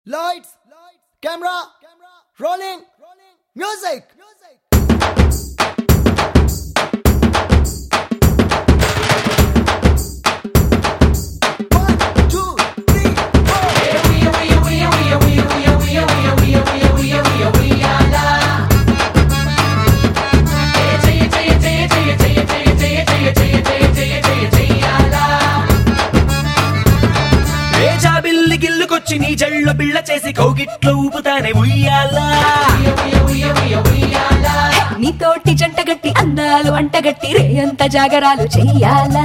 Lights, camera, rolling, music. One, two, three, four. ఏ జాబిల్లి గిల్లుకొచ్చి నీ జల్లో బిళ్ళ చేసి కౌగిట్లో ఊపుతానే ఉయ్యాలా నీతోటి జంటగట్టి అందాలు అంటగట్టి రేయంత జాగరాలు చెయ్యాలా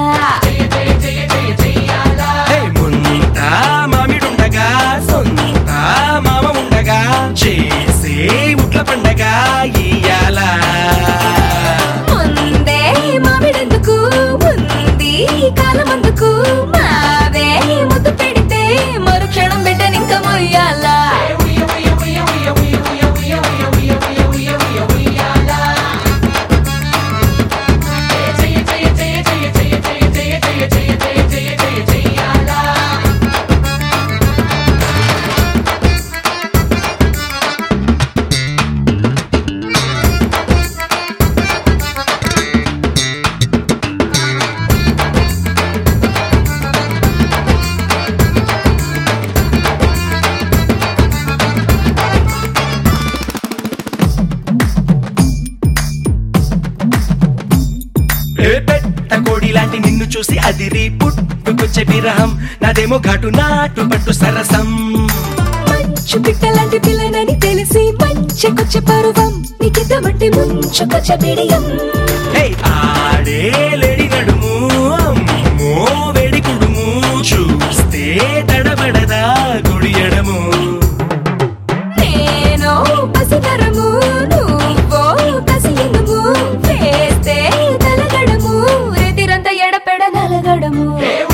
హే ముంత మామిడుండగా సొంత మామ ఉండగా చేసే ముట్ల పండగ ఇయ్యాలా ముందే మామిడెందుకు ఉంది కాలమందుకు మావే ముద్దు పెడితే మరుక్షణం బిడ్డనింక మొయ్యాలా ఏ పెట్ట కోడి లాంటి నిన్ను చూసి అదిరి పుట్టుకొచ్చే విరహం నాదేమో ఘాటు నాటు పట్టు సరసం మంచు పిట్టలాంటి పిల్లనని తెలిసి మంచెకొచ్చే పరువం నీకిద్దమంటే ముంచుకొచ్చే బిడియం హే ఆడే లేడి నడుము అమ్మో వేడి కుడుము చూస్తే తడబడదా గుడి ఎడము నేను పసితరము నువ్వో కసియనుము వేస్తే తలగడము రెతిరంత ఎడపెడ నలగడము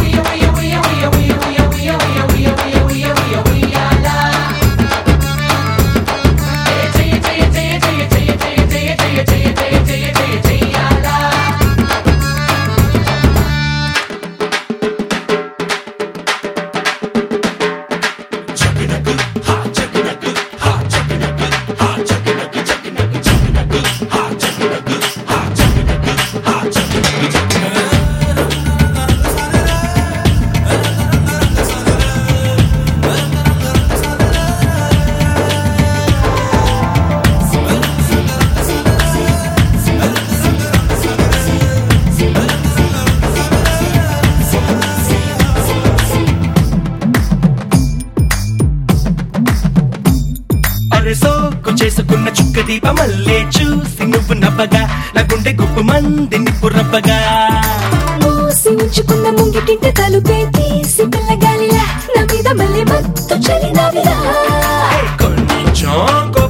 అరే సోకు చేసుకున్న చుక్క దీప మల్లే చూసి నువ్వు నవ్వగా నా గుండె గుప్పు మంది నిప్పు రవ్వగా మూసి ఉంచుకున్న ముంగిటింట తలుపే తీసి పిల్లగాలిలా నా మీద మళ్ళీ మత్తు చలినవిలా కొంచెం